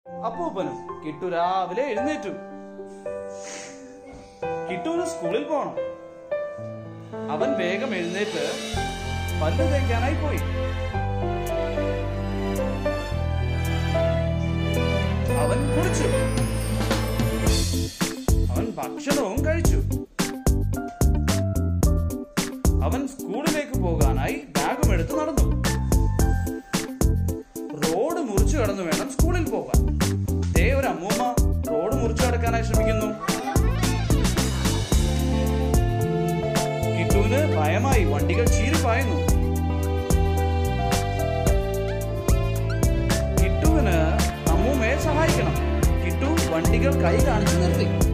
അപ്പൂപ്പനും കിട്ടു രാവിലെ എഴുന്നേറ്റു കിട്ടുവിന് സ്കൂളിൽ പോണം അവൻ വേഗം എഴുന്നേറ്റ് പല്ല് തേക്കാനായി പോയി അവൻ കുളിച്ചു അവൻ ഭക്ഷണവും കഴിച്ചു അവൻ സ്കൂളിലേക്ക് പോകാനായി ബാഗും എടുത്ത് നടന്നു റോഡ് മുറിച്ചു കടന്നു വേണം സ്കൂളിൽ പോകാൻ ദേ ഒരു അമ്മൂമ്മ റോഡ് മുറിച്ചു കടക്കാനായി ശ്രമിക്കുന്നു കിട്ടുവിന് ഭയമായി വണ്ടികൾ ചീറിപ്പായുന്നു കിട്ടുവിന് അമ്മൂമ്മയെ സഹായിക്കണം കിട്ടു വണ്ടികൾ കൈ കാണിച്ചു നിർത്തി